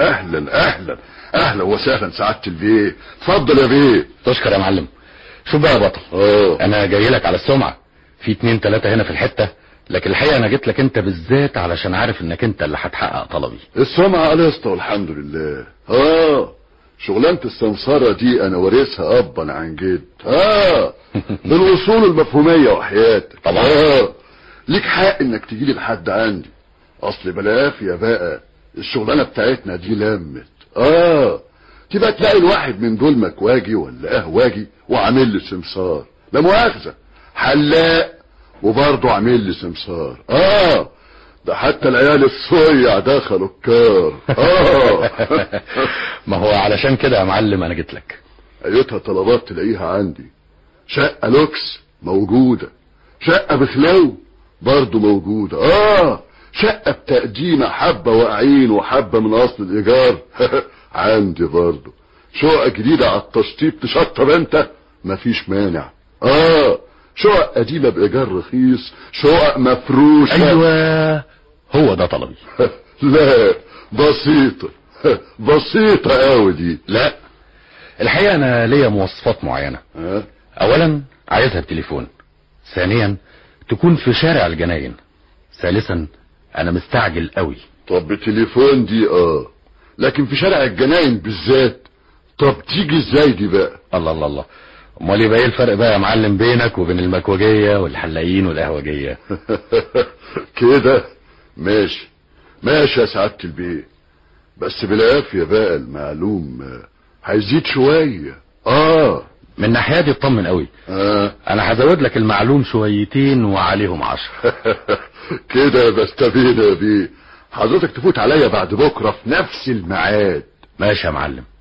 اهلا اهلا اهلا وسهلا سعاده البيه اتفضل يا بيه تشكر يا معلم شوف بقى يا بطل اه انا جاي لك على السمعة في اتنين تلاتة هنا في الحتة لكن الحقيقة انا جيت لك انت بالذات علشان عارف انك انت اللي هتحقق طلبي السمعة على اسطى والحمد لله اه شغلانة السمسارة دي انا وارثها ابا عن جد اه بالاصول المفهومية وحياتك طبعا. اه ليك حق انك تجيلي لحد عندي اصل بلافيا بقى الشغلانة بتاعتنا دي لمت اه تبقى تلاقي الواحد من دول مكواجي ولا قهواجي وعامل لي سمسار لا مؤاخذة حلاق وبرضه عامل لي سمسار اه ده حتى العيال الصيع دخلوا الكار اه ما هو علشان كده يا معلم انا جيت لك ايتها طلبات تلاقيها عندي شقة لوكس موجودة شقة بخلو برضه موجودة اه شقة بتقديمة حبة واقعين وحبة من اصل الايجار عندي برضه شقة جديدة على التشطيب تشطب انت مفيش مانع اه شقق قديمة بايجار رخيص شقق مفروشة ايوه هو ده طلبي لا بسيطة بسيطة قوي دي لا الحقيقة انا ليا مواصفات معينة ها اولا عايزها بتليفون ثانيا تكون في شارع الجناين ثالثا انا مستعجل قوي طب بتليفون دي اه لكن في شارع الجناين بالذات طب تيجي ازاي دي بقى الله الله الله امال يبقى ايه الفرق بقى يا معلم بينك وبين المكوجية والحلاقين والقهوجية كده ماشي ماشي يا سعادة البيه بس بالعافية بقى المعلوم آه، هيزيد شوية اه من ناحيتي اطمن قوي اه انا هزود لك المعلوم شويتين وعليهم عشرة كده بستبين يا بيه حضرتك تفوت عليا بعد بكرة في نفس الميعاد ماشي يا معلم